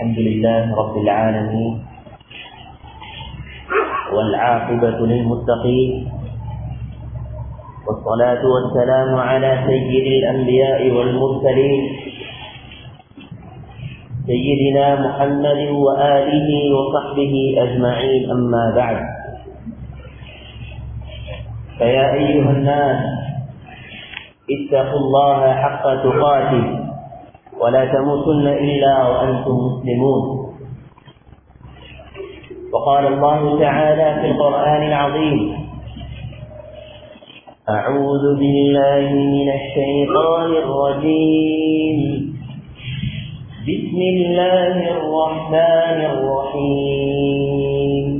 الحمد لله رب العالمين والعاقبة للمتقين والصلاة والسلام على سيد الأنبياء والمرسلين سيدنا محمد وآله وصحبه أجمعين أما بعد فيا أيها الناس اتقوا الله حق تقاته ولا تموتن إلا وأنتم مسلمون وقال الله تعالى في القرآن العظيم أعوذ بالله من الشيطان الرجيم بسم الله الرحمن الرحيم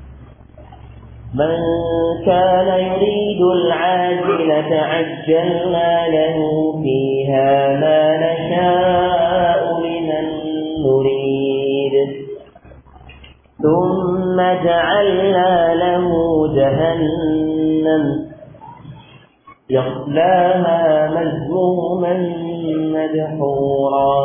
من كان يريد العاجلة عجلنا له فيها ما نشاء لمن نريد ثم جعلنا له جهنم يصلاها مذموما مدحورا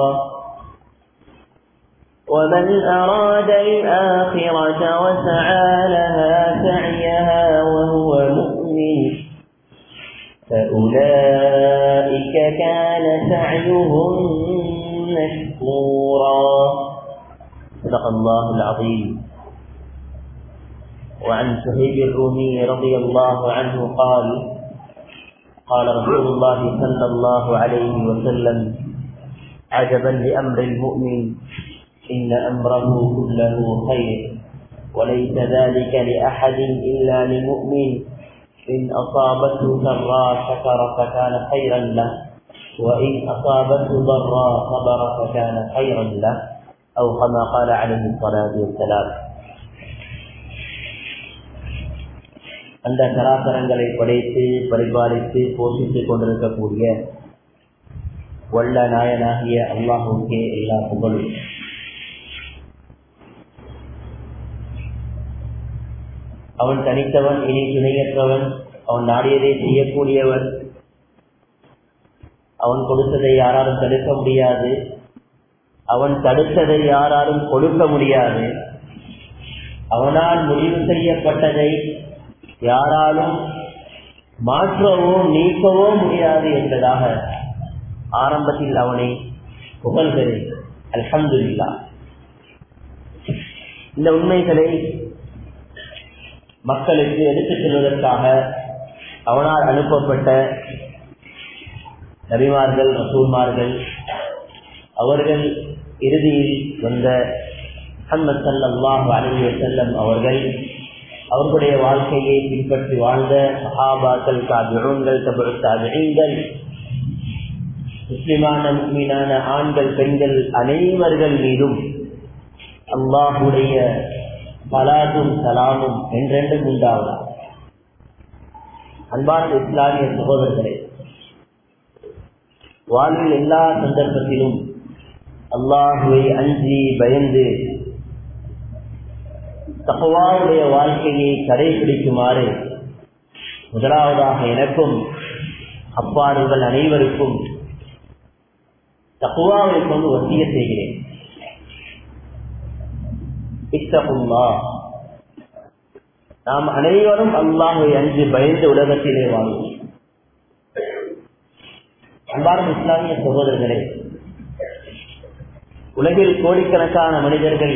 ومن أراد الآخرة وسعى لها سعيها وهو مؤمن فأولئك كان سعيهم مشكورا صدق الله العظيم وعن سهيب الرومي رضي الله عنه قال قال رسول الله صلى الله عليه وسلم عجبا لأمر المؤمن إن أمره كله خير وليس ذلك لأحد إلا لمؤمن إن أصابته سراء شكر فكان خيرا له وإن أصابته ضراء صبر فكان خيرا له أو كما قال عليه الصلاة والسلام அந்த சராசரங்களை படைத்து பரிபாலித்து போஷித்துக் கொண்டிருக்கக்கூடிய வல்ல நாயனாகிய அல்லாஹுக்கே எல்லா புகழும் அவன் தனித்தவன் இனி துணையற்றவன் அவன் நாடியதை செய்யக்கூடியவன் அவன் கொடுத்ததை யாராலும் தடுக்க முடியாது அவன் தடுத்ததை யாராலும் கொடுக்க முடியாது அவனால் முடிவு செய்யப்பட்டதை யாராலும் மாற்றவோ நீக்கவோ முடியாது என்பதாக ஆரம்பத்தில் அவனை புகழ்கிறேன் அல்ஹம்துல்லா இந்த உண்மைகளை மக்களுக்கு எடுத்துச் செல்வதற்காக அவனால் அனுப்பப்பட்ட நபிமார்கள் ரசூல்மார்கள் அவர்கள் இறுதியில் வந்த முகமது சல்லாஹு அலி செல்லம் அவர்கள் அவர்களுடைய வாழ்க்கையை பின்பற்றி வாழ்ந்த சஹாபாக்கள் தாபிகள் தபு தாபிகள் முஸ்லிமான முஸ்லிமான ஆண்கள் பெண்கள் அனைவர்கள் மீதும் அல்லாஹுடைய பலாதும் சலாமும் என்றென்றும் உண்டாவதா அன்பார்ந்த இஸ்லாமிய சகோதரர்களே வாழ்வில் எல்லா சந்தர்ப்பத்திலும் அல்லாஹுவை அஞ்சி பயந்து தகவாவுடைய வாழ்க்கையை கடைபிடிக்குமாறு முதலாவதாக எனக்கும் அப்பாடுகள் அனைவருக்கும் தக்குவாவை கொண்டு வசிய செய்கிறேன் இத்தகுல்லா நாம் அனைவரும் அல்லாஹை அஞ்சு பயந்து உலகத்திலே வாழ்வோம் அன்பார்ந்த இஸ்லாமிய சகோதரர்களே உலகில் கோடிக்கணக்கான மனிதர்கள்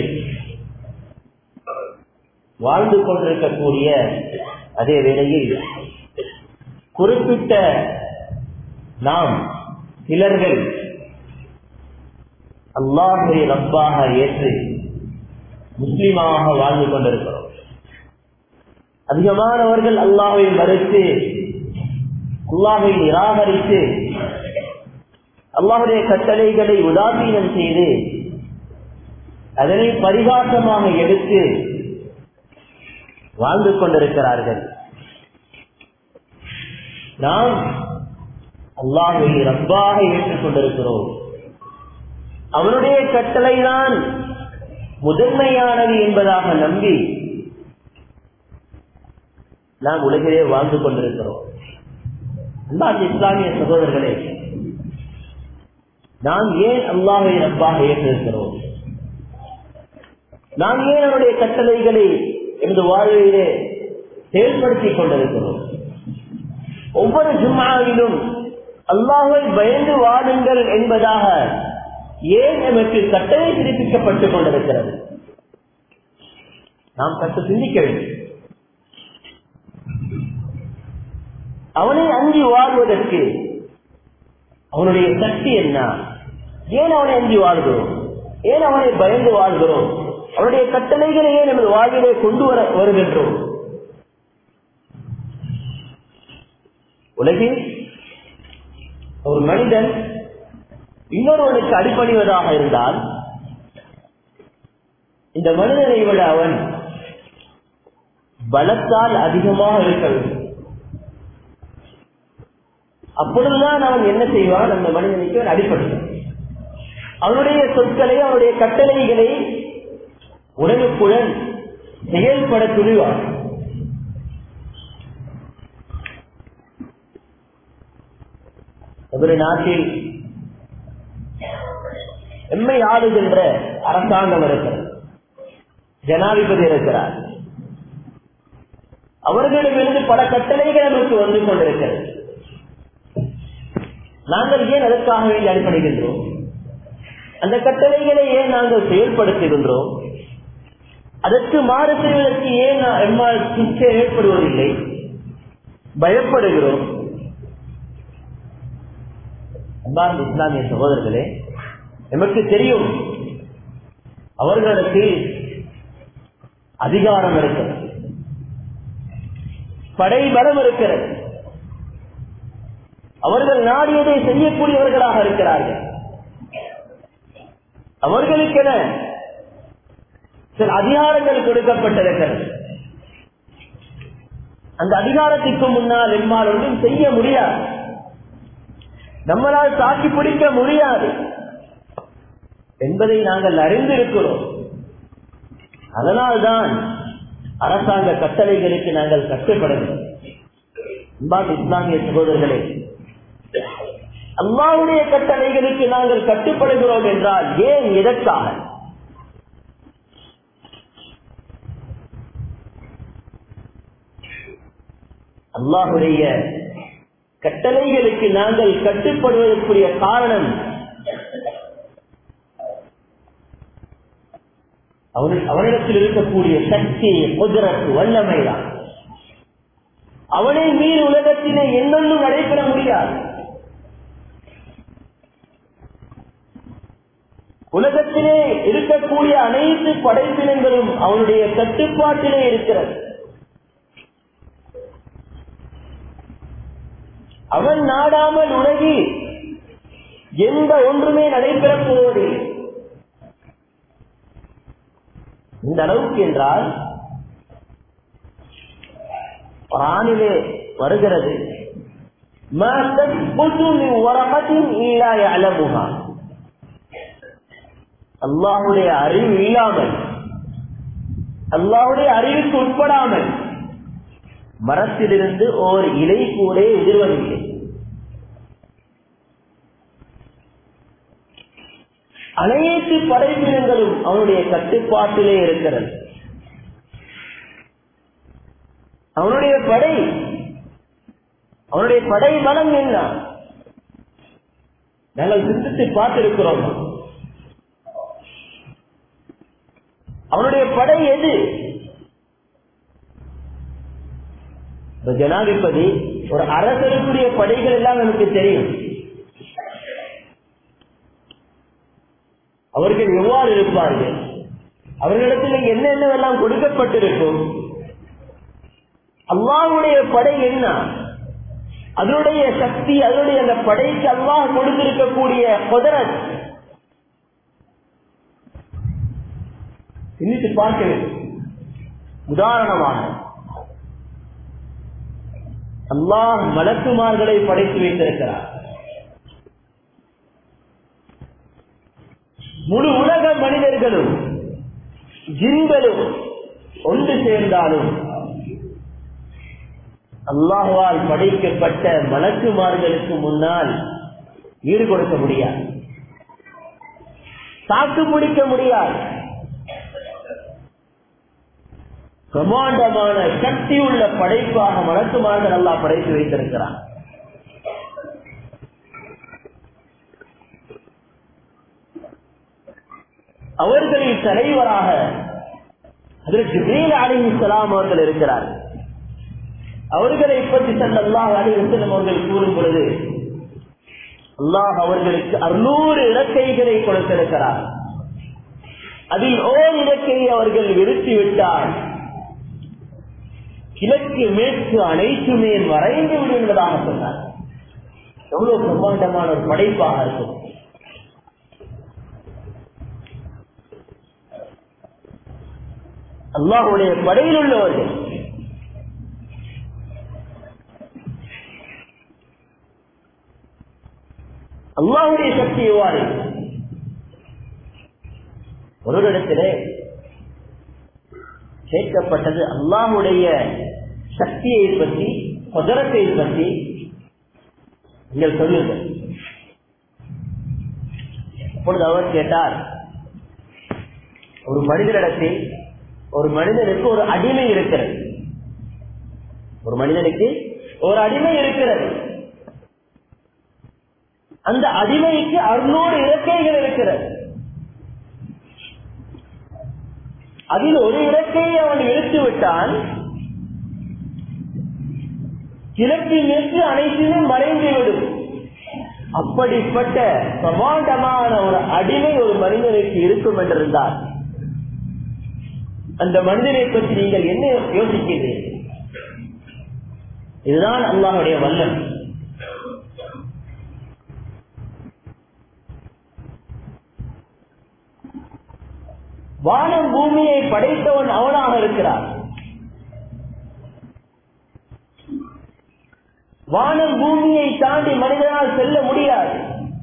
வாழ்ந்து கொண்டிருக்கக்கூடிய அதே வேளையில் குறிப்பிட்ட நாம் சிலர்கள் அல்லாஹை ரப்பாக ஏற்று முஸ்லிமாக வாழ்ந்து கொண்டிருக்கிறோம் அதிகமானவர்கள் அல்லாஹை மறுத்து அல்லாஹை நிராகரித்து அல்லாஹுடைய கட்டளைகளை உதாசீனம் செய்து அதனை பரிகாசமாக எடுத்து வாழ்ந்து கொண்டிருக்கிறார்கள் நாம் அல்லாஹை ரப்பாக ஏற்றுக் கொண்டிருக்கிறோம் அவனுடைய கட்டளை தான் முதன்மையானது என்பதாக நம்பி நாம் உலகிலே வாழ்ந்து கொண்டிருக்கிறோம் அல்லாஹ் இஸ்லாமிய சகோதரர்களே நாம் ஏன் அல்லாஹை ரப்பாக ஏற்றிருக்கிறோம் நாம் ஏன் அவருடைய கட்டளைகளை எனது வாழ்விலே செயல்படுத்திக் கொண்டிருக்கிறோம் ஒவ்வொரு ஜும்மாவிலும் அல்லாஹை பயந்து வாழுங்கள் என்பதாக ஏன் நமக்கு கட்டளை பிறப்பிக்கப்பட்டுக் கொண்டிருக்கிறது நாம் சற்று சிந்திக்க வேண்டும் அவனை அஞ்சி வாழ்வதற்கு அவனுடைய சக்தி என்ன ஏன் அவனை அஞ்சி வாழ்கிறோம் ஏன் அவனை பயந்து வாழ்கிறோம் அவனுடைய கட்டளைகளை ஏன் நமது வாழ்விலே கொண்டு வர வருகின்றோம் உலகில் ஒரு மனிதன் இன்னொருவனுக்கு அடிப்பணிவதாக இருந்தால் இந்த மனிதனை விட அவன் பலத்தால் அதிகமாக இருக்க வேண்டும் அப்பொழுதுதான் அவன் என்ன செய்வான் அந்த மனிதனுக்கு அவன் அடிப்படுவான் அவனுடைய சொற்களை அவனுடைய கட்டளைகளை உடனுக்குடன் செயல்பட துணிவான் ஒரு நாட்டில் எம்மை ஆளுகின்ற அரசாங்கம் இருக்கிறது ஜனாதிபதி இருக்கிறார் அவர்களிடமிருந்து பல கட்டளைகள் நமக்கு வந்து கொண்டிருக்கிறது நாங்கள் ஏன் அதற்காக வேண்டி அடிப்படுகின்றோம் அந்த கட்டளைகளை ஏன் நாங்கள் செயல்படுத்துகின்றோம் அதற்கு மாறு செய்வதற்கு ஏன் எம்மால் சிச்சை ஏற்படுவதில்லை பயப்படுகிறோம் அன்பார்ந்த இஸ்லாமிய சகோதரர்களே நமக்கு தெரியும் அவர்களுக்கு அதிகாரம் இருக்கிறது படை பலம் இருக்கிறது அவர்கள் நாடியதை செய்யக்கூடியவர்களாக இருக்கிறார்கள் அவர்களுக்கென சில அதிகாரங்கள் கொடுக்கப்பட்டிருக்கிறது அந்த அதிகாரத்திற்கு முன்னால் எம்மால் ஒன்றும் செய்ய முடியாது நம்மளால் தாக்கி பிடிக்க முடியாது என்பதை நாங்கள் அறிந்திருக்கிறோம் அதனால்தான் அரசாங்க கட்டளைகளுக்கு நாங்கள் கட்டுப்படவில்லை இஸ்லாமிய சகோதரர்களே அல்லாவுடைய கட்டளைகளுக்கு நாங்கள் கட்டுப்படுகிறோம் என்றால் ஏன் எதற்காக அல்லாஹுடைய கட்டளைகளுக்கு நாங்கள் கட்டுப்படுவதற்குரிய காரணம் அவனிடத்தில் இருக்கக்கூடிய சக்தி குதிரத்து வல்லமைதான் அவனை மீறி உலகத்திலே என்னொன்றும் நடைபெற முடியாது உலகத்திலே இருக்கக்கூடிய அனைத்து படைப்பினங்களும் அவனுடைய கட்டுப்பாட்டிலே இருக்கிறது அவன் நாடாமல் உலகில் எந்த ஒன்றுமே நடைபெறப் போவதில்லை இந்த அளவுக்கு என்றால் குரானிலே வருகிறது அல்லாஹுடைய அறிவு இல்லாமல் அல்லாஹுடைய அறிவுக்கு உட்படாமல் மரத்திலிருந்து ஓர் இலை கூட எதிர்வதில்லை அனைத்து படைப்பினங்களும் அவனுடைய கட்டுப்பாட்டிலே இருக்கிறது அவனுடைய படை அவனுடைய படை பலம் என்ன நாங்கள் சிந்தித்து பார்த்திருக்கிறோம் அவனுடைய படை எது ஜனாதிபதி ஒரு அரசருக்குரிய படைகள் எல்லாம் நமக்கு தெரியும் அவர்கள் எவ்வாறு இருப்பார்கள் அவர்களிடத்தில் என்னென்னவெல்லாம் கொடுக்கப்பட்டிருக்கும் அல்லாவுடைய படை என்ன அதனுடைய சக்தி அதனுடைய அந்த படைக்கு அல்லாஹ் கொடுத்திருக்கக்கூடிய குதிரத் சிந்தித்து பார்க்க வேண்டும் உதாரணமாக அல்லாஹ் மலக்குமார்களை படைத்து வைத்திருக்கிறார் முழு உலக மனிதர்களும் ஜின்களும் ஒன்று சேர்ந்தாலும் அல்லாஹுவால் படைக்கப்பட்ட மலக்குமார்களுக்கு முன்னால் ஈடு கொடுக்க முடியாது தாக்கு பிடிக்க முடியாது பிரமாண்டமான சக்தி உள்ள படைப்பாக மலக்குமார்கள் அல்லா படைத்து வைத்திருக்கிறார் அவர்களின் தலைவராக அதற்கு மேல் அலிஹிஸ்லாம் அவர்கள் இருக்கிறார்கள் அவர்களை பற்றி சல்லாஹ் அலிஹிஸ்லம் அவர்கள் கூறும் பொழுது அல்லாஹ் அவர்களுக்கு அறுநூறு இலக்கைகளை கொடுத்திருக்கிறார் அதில் ஓர் இலக்கையை அவர்கள் விருத்தி விட்டால் கிழக்கு மேற்கு அனைத்துமே மறைந்து விடும் என்பதாக சொன்னார் எவ்வளவு பிரம்மாண்டமான ஒரு படைப்பாக இருக்கும் அல்லாஹுடைய படையில் உள்ளவர்கள் அல்லாஹுடைய சக்தி எவ்வாறு ஒரு இடத்திலே கேட்கப்பட்டது அல்லாஹுடைய சக்தியை பற்றி குதிரத்தை பற்றி நீங்கள் சொல்லுங்கள் அப்பொழுது அவர் கேட்டார் ஒரு மனிதனிடத்தில் ஒரு மனிதனுக்கு ஒரு அடிமை இருக்கிறது ஒரு மனிதனுக்கு ஒரு அடிமை இருக்கிறது அந்த அடிமைக்கு அறுநூறு இறக்கைகள் இருக்கிறது அதில் ஒரு இறக்கையை அவன் இழுத்து விட்டான் கிழக்கு மேற்கு அனைத்துமே மறைந்துவிடும் அப்படிப்பட்ட பிரமாண்டமான ஒரு அடிமை ஒரு மனிதனுக்கு இருக்கும் என்றிருந்தார் அந்த மனிதனை பற்றி நீங்கள் என்ன யோசிக்கிறீர்கள் இதுதான் அல்லாஹுடைய வல்லம் வானம் பூமியை படைத்தவன் அவனாக இருக்கிறான் வானம் பூமியை தாண்டி மனிதனால் செல்ல முடியாது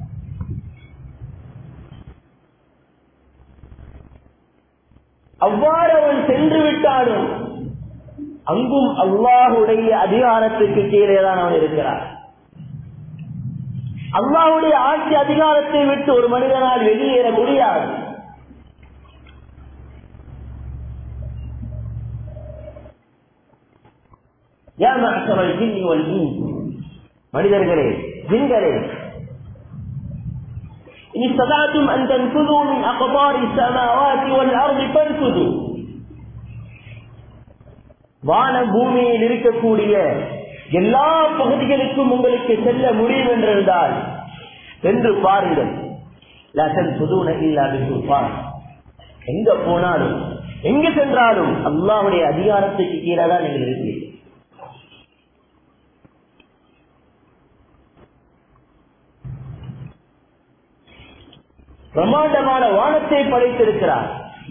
அவ்வாறு அவன் சென்று விட்டாலும் அங்கும் அல்லாஹுடைய அதிகாரத்துக்கு கீழே தான் அவன் இருக்கிறான் அல்லாஹுடைய ஆட்சி அதிகாரத்தை விட்டு ஒரு மனிதனால் வெளியேற முடியாது மனிதர்களே ஜின்களே إن استطعتم أن تنفذوا من أقطار السماوات والأرض فانفذوا வான பூமியில் இருக்கக்கூடிய எல்லா பகுதிகளுக்கும் உங்களுக்கு செல்ல முடியும் என்றிருந்தால் சென்று பாருங்கள் எங்க போனாலும் எங்க சென்றாலும் அல்லாவுடைய அதிகாரத்துக்கு கீழே தான் நீங்கள் இருக்கிறீர்கள் பிரம்மாண்டமான வானத்தை படைத்திருக்கிறார்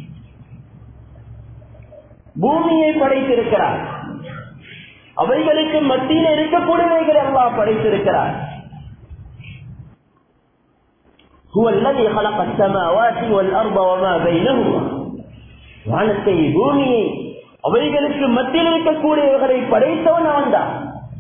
பூமியை படைத்திருக்கிறார் அவைகளுக்கு மத்தியில் இருக்கக்கூடியவைகளை அல்லாஹ் படைத்திருக்கிறார் هو الذي خلق السماوات والأرض وما بينهما வானத்தை பூமியை அவைகளுக்கு மத்தியில் இருக்கக்கூடியவர்களை படைத்தவன் அவன்தான்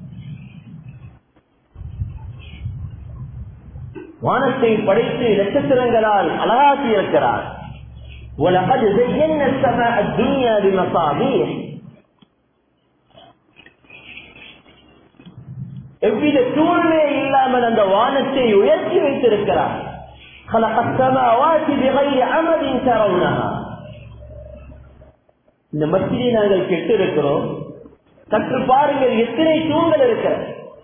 வானத்தை படைத்து நட்சத்திரங்களால் அழகாக்கி இருக்கிறார் وَلَقَدْ زَيَّنَّا السَّمَاءَ الدُّنْيَا بِمَصَابِيحِ எவ்வித தூய்மை இல்லாமல் அந்த வானத்தை உயர்த்தி வைத்திருக்கிறார் خلق السماوات بغير عمد ترونها இந்த மத்தியை நாங்கள் கெட்டு இருக்கிறோம் சற்று பாருங்கள் எத்தனை தூண்கள் இருக்கிறது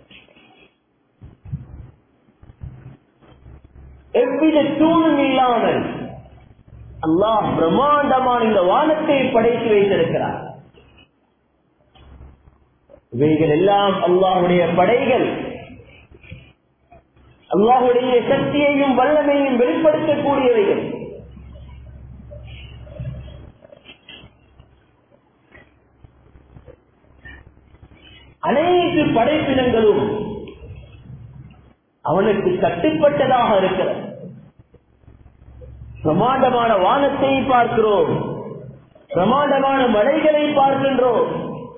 எவ்வித தூணும் இல்லாமல் அல்லாஹ் பிரம்மாண்டமான இந்த வானத்தை படைத்து வைத்திருக்கிறார் இவைகள் எல்லாம் அல்லாஹுடைய படைகள் அல்லாஹுடைய சக்தியையும் வல்லமையும் வெளிப்படுத்தக்கூடியவைகள் அனைத்து படைப்பினங்களும் அவனுக்கு கட்டுப்பட்டதாக இருக்கிறது பிரமாண்டமான வானத்தை பார்க்கிறோம் பிரமாண்டமான மலைகளை பார்க்கின்றோம்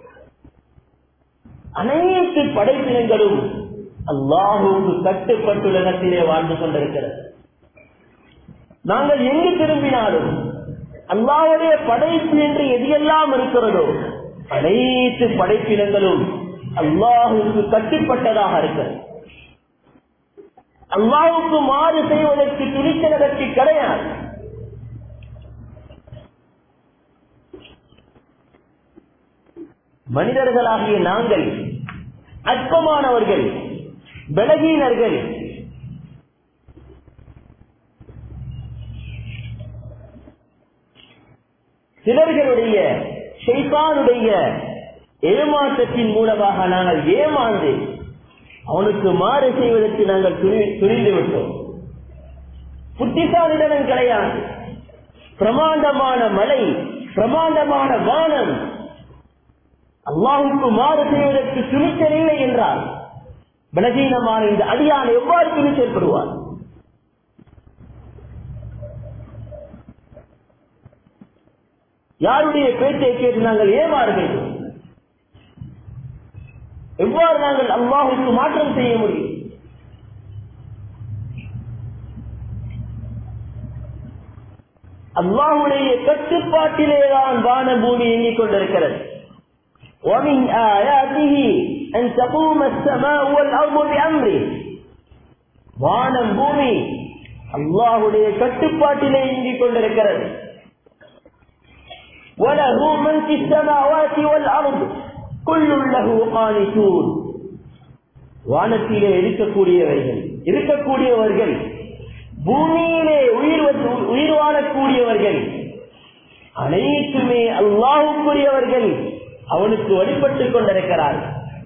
அனைத்து படைப்பினங்களும் அல்லாஹுக்கு கட்டுப்பட்டுள்ள இடத்திலே வாழ்ந்து கொண்டிருக்கிறது நாங்கள் எங்கு திரும்பினாலும் அல்லாவுடைய படைப்பு என்று எதையெல்லாம் இருக்கிறதோ அனைத்து படைப்பினங்களும் அல்லாஹுக்கு கட்டுப்பட்டதாக இருக்கிறது அல்லாவுக்கு மாறு செய்வதற்கு துணிச்சலதற்கு கிடையாது மனிதர்களாகிய நாங்கள் அற்பமானவர்கள் பலகீனர்கள் சிலர்களுடைய ஷைத்தானுடைய ஏமாற்றத்தின் மூலமாக நாங்கள் ஏமாந்து அவனுக்கு மாறு செய்வதற்கு நாங்கள் துணிந்து விட்டோம் புத்திசாலிதனம் கிடையாது பிரமாண்டமான மலை பிரமாண்டமான வானம் அல்லாஹுக்கு மாறு செய்வதற்கு துணிச்சல் இல்லை என்றால் பலகீனமான இந்த அடியான் எவ்வாறு துணிச்சல் பெறுவார் யாருடைய பேச்சை கேட்டு நாங்கள் ஏமாறுகிறோம் எவ்வாறு நாங்கள் அல்லாஹுக்கு மாற்றம் செய்ய முடியும் அல்லாஹுடைய கட்டுப்பாட்டிலேதான் வான பூமி எண்ணிக் கொண்டிருக்கிறது ومن آياته أن تقوم السماء والأرض بأمره வானம் பூமி அல்லாஹுடைய கட்டுப்பாட்டிலே இயங்கிக் கொண்டிருக்கிறது وله من في السماوات والأرض كل له قانتون வானத்திலே இருக்கக்கூடியவைகள் இருக்கக்கூடியவர்கள் பூமியிலே உயிர் உயிர் வாழக்கூடியவர்கள் அனைத்துமே அல்லாஹுக்குரியவர்கள் அவனுக்கு வழிபட்டுக் கொண்டிருக்கிறார்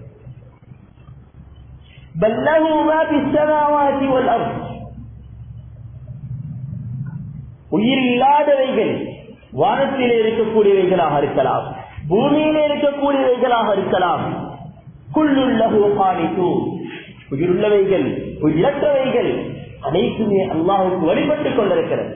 உயிர் இல்லாதவைகள் வானத்திலே இருக்கக்கூடியவைகளாக இருக்கலாம் பூமியிலே இருக்கக்கூடியவைகளாக இருக்கலாம் குள்ளுள்ளகு பாணித்து உயிருள்ளவைகள் உயிரற்றவைகள் அனைத்துமே அல்லாஹுக்கு வழிபட்டுக் கொண்டிருக்கிறது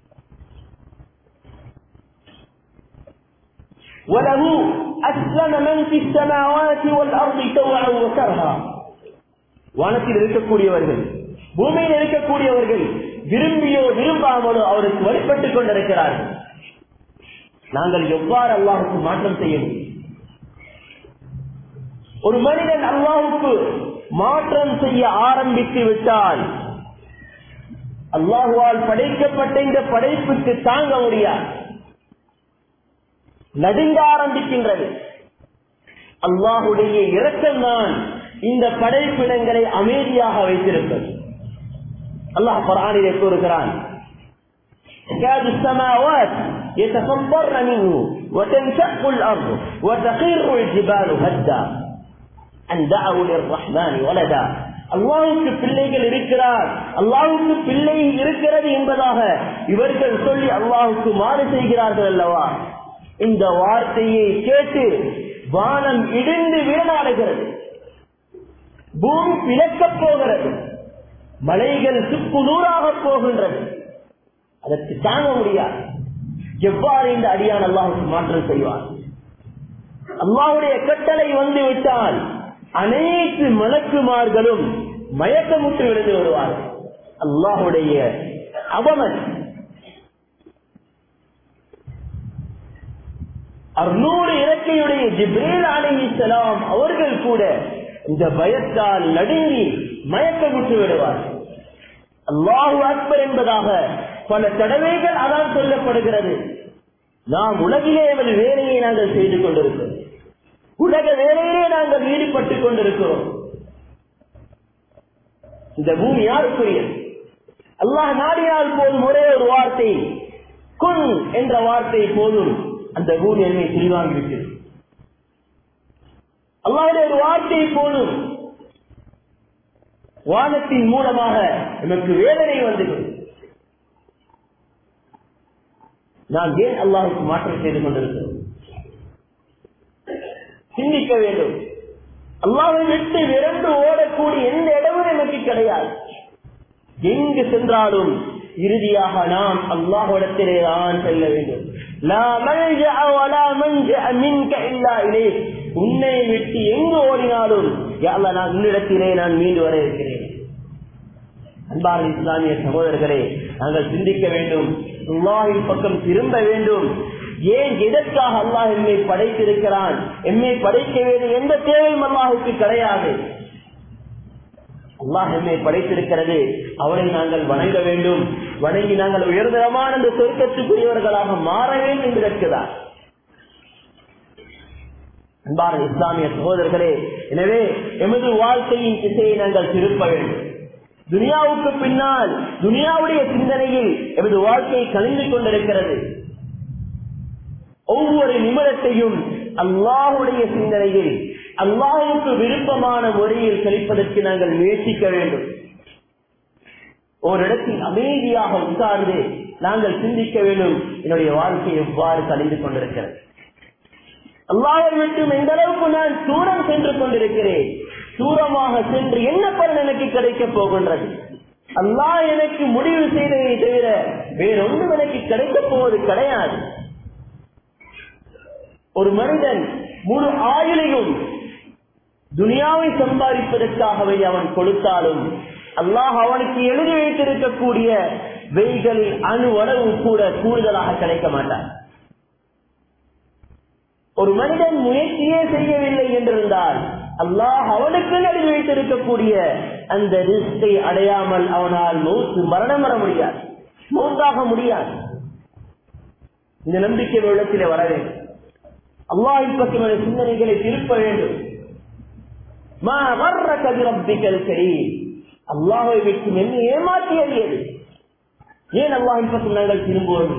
وله أسلم من في السماوات والأرض طوعا وكرها வானத்தில் இருக்கக்கூடியவர்கள் பூமியில் இருக்கக்கூடியவர்கள் விரும்பியோ விரும்பாமலோ அவருக்கு வழிபட்டுக் கொண்டிருக்கிறார்கள் நாங்கள் எவ்வாறு அல்லாஹுக்கு மாற்றம் செய்ய முடியும் ஒரு மனிதன் அல்லாஹுக்கு மாற்றம் செய்ய ஆரம்பித்து விட்டால் அல்லாஹுவால் படைக்கப்பட்ட இந்த படைப்புக்கு தாங்க முடியாது நடுங்க ஆரம்பிக்கின்றது அல்லாஹுடைய இரக்கம் தான் இந்த படைப்பிடங்களை அமைதியாக வைத்திருப்பது அல்லாஹ் பரானிலே கூறுகிறான் تكاد السماوات يتفطرن منه وتنشق الأرض وتخر الجبال هدا أن دعوا للرحمن ولدا அல்லாவுக்கு பிள்ளைகள் இருக்கிறார் அல்லாவுக்கு பிள்ளை இருக்கிறது என்பதாக இவர்கள் சொல்லி அல்லாவுக்கு மாறு செய்கிறார்கள் அல்லவா இந்த வார்த்தையை கேட்டு வானம் இடிந்து வீணாடுகிறது பூமி பிளக்கப் போகிறது மலைகள் சுக்கு நூறாக போகின்றது அதற்கு தாங்க முடியாது எவ்வாறு இந்த அடியான் அல்லாஹுக்கு மாற்றம் செய்வார் அல்லாவுடைய கட்டளை வந்து விட்டால் அனைத்து மலக்குமார்களும் மயக்கமுட்டு விழுந்து வருவார்கள் அல்லாஹுடைய அவமன் அறுநூறு இறக்கையுடைய ஜிப்ரேல் அலிசலாம் அவர்கள் கூட இந்த பயத்தால் நடுங்கி மயக்கமுட்டு விடுவார்கள் அல்லாஹு அக்பர் என்பதாக பல தடவைகள் அதான் சொல்லப்படுகிறது நாம் உலகிலே ஒரு வேலையை நாங்கள் செய்து கொண்டிருக்கிறோம் உலக வேலையிலே நாங்கள் ஈடுபட்டுக் கொண்டிருக்கிறோம் இந்த பூமி யாருக்குரியது அல்லாஹ் நாடினால் போதும் ஒரே ஒரு வார்த்தை குன் என்ற வார்த்தை போதும் அந்த பூமி என்னை தெளிவாகிவிட்டது அல்லாவுடைய ஒரு வார்த்தை போதும் வானத்தின் மூலமாக நமக்கு வேதனை வந்து நாம் ஏன் அல்லாஹுக்கு மாற்றம் செய்து கொண்டிருக்கிறோம் சிந்திக்க வேண்டும் அல்லாவை விட்டு விரண்டு ஓடக்கூடிய எந்த இடமும் நமக்கு கிடையாது எங்கு சென்றாலும் இறுதியாக நாம் அல்லாஹிடத்திலே தான் செல்ல வேண்டும் உன்னை விட்டு எங்கு ஓடினாலும் நான் உன்னிடத்திலே நான் மீண்டு வர இருக்கிறேன் அன்பான இஸ்லாமிய சகோதரர்களே நாங்கள் சிந்திக்க வேண்டும் அல்லாஹின் பக்கம் திரும்ப வேண்டும் ஏன் எதற்காக அல்லாஹ் எம்மை படைத்திருக்கிறான் எம்மை படைக்க வேண்டும் எந்த தேவையும் அல்லாஹுக்கு கிடையாது அல்லாஹ் எம்மை படைத்திருக்கிறது அவரை நாங்கள் வணங்க வேண்டும் வணங்கி நாங்கள் உயர்தரமான அந்த சொர்க்கத்துக்குரியவர்களாக மாற வேண்டும் என்பதற்குதான் அன்பான இஸ்லாமிய சகோதரர்களே எனவே எமது வாழ்க்கையின் திசையை நாங்கள் திருப்ப வேண்டும் துனியாவுக்கு பின்னால் துனியாவுடைய சிந்தனையில் எமது வாழ்க்கை கழிந்து கொண்டிருக்கிறது ஒவ்வொரு நிமிடத்தையும் அல்லாஹுடைய சிந்தனையில் அல்லாஹுக்கு விருப்பமான முறையில் கழிப்பதற்கு நாங்கள் முயற்சிக்க வேண்டும் ஒரு இடத்தில் அமைதியாக உட்கார்ந்து நாங்கள் சிந்திக்க வேண்டும் என்னுடைய வாழ்க்கை எவ்வாறு கழிந்து கொண்டிருக்கிறது அல்லாவை விட்டும் எந்த அளவுக்கு நான் தூரம் சென்று கொண்டிருக்கிறேன் தூரமாக சென்று என்ன பலன் எனக்கு கிடைக்கப் போகின்றது அல்லாஹ் எனக்கு முடிவு செய்ததை தவிர வேறொன்றும் எனக்கு கிடைக்கப் போவது கிடையாது ஒரு மனிதன் முழு ஆயுளையும் துனியாவை சம்பாதிப்பதற்காகவே அவன் கொடுத்தாலும் அல்லாஹ் அவனுக்கு எழுதி வைத்திருக்கக்கூடிய வெய்களில் அணு அளவு கூட கூடுதலாக கிடைக்க மாட்டான் ஒரு மனிதன் முயற்சியே செய்யவில்லை என்றிருந்தால் அல்லாஹ் அவனுக்கு எழுதி வைத்திருக்கக்கூடிய அந்த ரிஸ்கை அடையாமல் அவனால் மௌத்து மரணம் வர முடியாது மௌத்தாக முடியாது இந்த நம்பிக்கை உள்ளத்திலே வர வேண்டும் அல்லாஹின் பற்றிய சிந்தனைகளை திருப்ப வேண்டும் மா வர்ற கதிரம்பிக்கல் சரி அல்லாஹை விட்டு என்ன ஏமாற்றி அறியது ஏன் அல்லாஹின் பக்கம் நாங்கள் திரும்புவோம்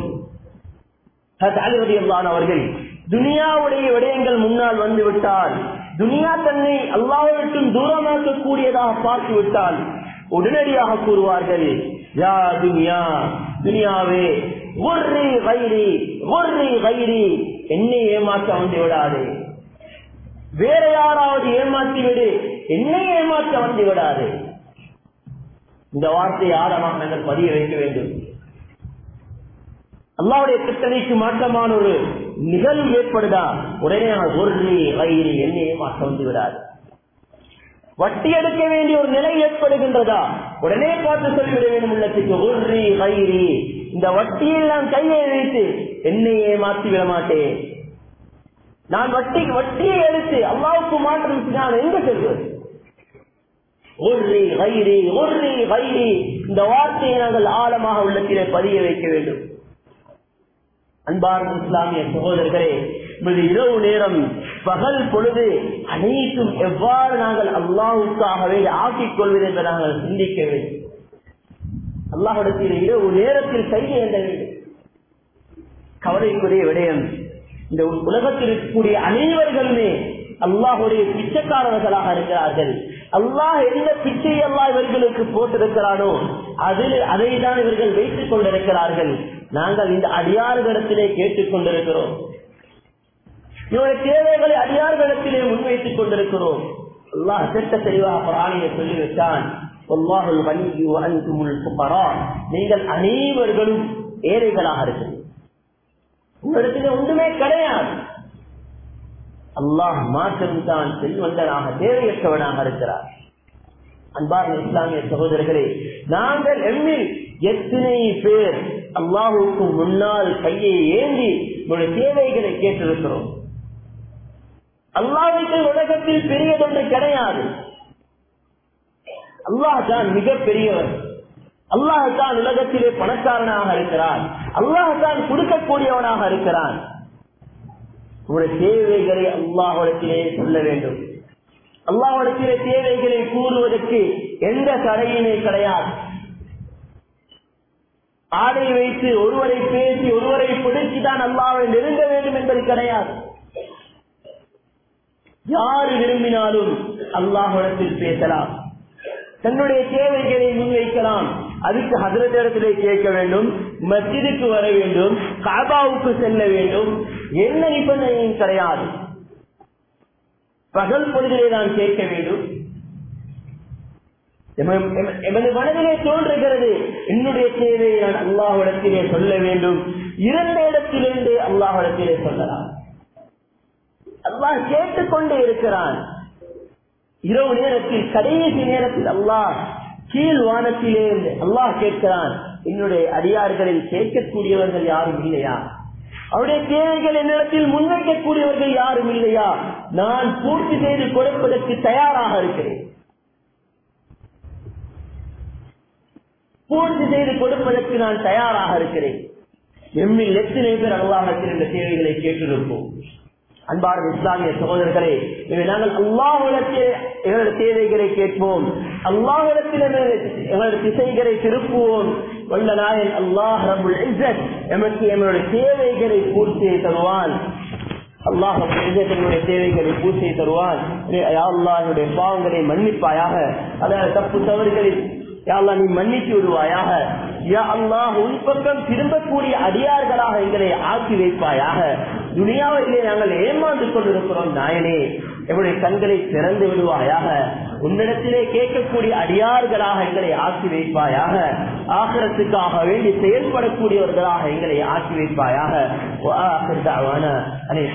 அல்லான் அவர்கள் துனியாவுடைய விடயங்கள் முன்னால் வந்து விட்டால் துனியா தன்னை அல்லாவை விட்டும் தூரமாக்கக்கூடியதாக பார்த்து விட்டால் உடனடியாக கூறுவார்கள் யா துனியா துனியாவே ஒர்ரி வைரி ஒர்ரி வைரி என்னை ஏமாற்ற வந்து விடாது வேற யாராவது ஏமாற்றி விடு என்னை ஏமாற்ற வந்து விடாது இந்த வார்த்தையை ஆழமாக நாங்கள் பதிய வைக்க வேண்டும் அல்லாவுடைய கிட்டணைக்கு மாற்றமான ஒரு நிகழ்வு ஏற்படுதா உடனே ஒர்ரி வயிறு என்னையே மாற்ற வந்து விடாது வட்டி எடுக்க வேண்டிய ஒரு நிலை ஏற்படுகின்றதா உடனே பார்த்து சொல்லிவிட வேண்டும் உள்ளத்துக்கு ஒர்ரி வயிறு இந்த வட்டியில் நான் கையை வைத்து என்னையே மாற்றி விட மாட்டேன் நான் வட்டி வட்டியை எடுத்து அல்லாவுக்கு மாற்றம் நான் எங்க செல்வது ஒர்ரி வயிறு ஒர்ரி வயிறு இந்த வார்த்தையை நாங்கள் ஆழமாக உள்ளத்திலே பதிய வைக்க வேண்டும் அன்பார்ந்த இஸ்லாமிய சகோதரர்களே இப்படி இரவு நேரம் பகல் பொழுது அனைத்தும் எவ்வாறு நாங்கள் அல்லாவுக்காகவே ஆக்கிக் கொள்வது என்று நாங்கள் சிந்திக்க வேண்டும் அல்லாஹிடத்தில் இரவு நேரத்தில் கையை எந்த வேண்டும் கவலைக்குரிய விடயம் இந்த உலகத்தில் இருக்கக்கூடிய அனைவர்களுமே அல்லாஹுடைய பிச்சைக்காரர்களாக இருக்கிறார்கள் அல்லாஹ் எந்த பிச்சை அல்லாஹ் இவர்களுக்கு போட்டிருக்கிறானோ அதில் அதை தான் இவர்கள் வைத்துக் கொண்டிருக்கிறார்கள் நாங்கள் இந்த அடியார்களிடத்திலே கேட்டுக் கொண்டிருக்கிறோம் இவருடைய தேவைகளை அடியார்களிடத்திலே முன்வைத்துக் கொண்டிருக்கிறோம் அல்லாஹ் திட்ட தெளிவாக பிராணியை சொல்லிவிட்டான் நீங்கள் அனைவர்களும் ஏழைகளாக இருக்கிறீர்கள் உங்களிடத்திலே ஒன்றுமே கிடையாது அல்லாஹ் மாற்றம்தான் செல்வந்தனாக தேவையற்றவனாக இருக்கிறார் அன்பார்ந்த இஸ்லாமிய சகோதரர்களே நாங்கள் எம்மில் எத்தனை பேர் அல்லாஹுக்கு முன்னால் கையை ஏந்தி உங்களுடைய தேவைகளை கேட்டிருக்கிறோம் அல்லாஹுக்கு உலகத்தில் பெரியதொன்று கிடையாது அல்லாஹ் தான் மிக பெரியவர் அல்லாஹ் தான் உலகத்திலே பணக்காரனாக இருக்கிறான் அல்லாஹ் தான் கொடுக்கக்கூடியவனாக இருக்கிறான் உங்களுடைய தேவைகளை அல்லாஹிடத்திலே சொல்ல வேண்டும் அல்லாஹிடத்திலே தேவைகளை கூறுவதற்கு எந்த தடையுமே கிடையாது ஆடை வைத்து ஒருவரை பேசி ஒருவரை பிடிச்சுதான் அல்லாவை நெருங்க வேண்டும் என்பது கிடையாது யாரு விரும்பினாலும் அல்லாஹிடத்தில் பேசலாம் தன்னுடைய தேவைகளை முன்வைக்கலாம் அதுக்கு ஹதரத்திடத்திலே கேட்க வேண்டும் மஸ்ஜிதுக்கு வர வேண்டும் காபாவுக்கு செல்ல வேண்டும் என்ன நிபந்தனையும் கிடையாது பகல் பொழுதிலே நான் கேட்க வேண்டும் எமது மனதிலே தோன்றுகிறது என்னுடைய தேவையை நான் அல்லாஹிடத்திலே சொல்ல வேண்டும் இரண்டு இடத்திலிருந்து அல்லாஹிடத்திலே சொல்லலாம் அல்லாஹ் கேட்டுக்கொண்டே இருக்கிறான் இரவு நேரத்தில் கடைசி நேரத்தில் அல்லாஹ் கீழ் வானத்திலே அல்லாஹ் கேட்கிறான் என்னுடைய அடியார்களில் கேட்கக்கூடியவர்கள் யாரும் இல்லையா அவருடைய தேவைகள் என்னிடத்தில் முன்வைக்கக்கூடியவர்கள் யாரும் இல்லையா நான் பூர்த்தி செய்து கொடுப்பதற்கு தயாராக இருக்கிறேன் பூர்த்தி செய்து கொடுப்பதற்கு நான் தயாராக இருக்கிறேன் எம்மில் எத்தனை பேர் அல்லாஹத்தில் இந்த தேவைகளை கேட்டிருப்போம் அன்பார்ந்த இஸ்லாமிய சகோதரர்களே இவை நாங்கள் அல்லாஹிடத்தில் எங்களது தேவைகளை கேட்போம் அல்லாஹிடத்தில் எங்களது திசைகளை திருப்புவோம் வல்ல நாயன் அல்லாஹ் ரபுல் இஸ்ஸத் எமக்கு எங்களுடைய தேவைகளை பூர்த்தி தருவான் அல்லாஹ் என்னுடைய தேவைகளை பூர்த்தி தருவான் அல்லாஹுடைய பாவங்களை மன்னிப்பாயாக அதாவது தப்பு தவறுகளில் யாழ்லா நீ மன்னித்து விடுவாயாக யா அல்லாஹ் உன் பக்கம் திரும்பக்கூடிய அடியார்களாக எங்களை ஆக்கி வைப்பாயாக துனியாவிலே நாங்கள் ஏமாந்து கொண்டிருக்கிறோம் நாயனே எங்களுடைய கண்களை திறந்து விடுவாயாக உன்னிடத்திலே கேட்கக்கூடிய அடியார்களாக எங்களை ஆக்கி வைப்பாயாக ஆகரத்துக்காக வேண்டி செயல்படக்கூடியவர்களாக எங்களை ஆக்கி வைப்பாயாக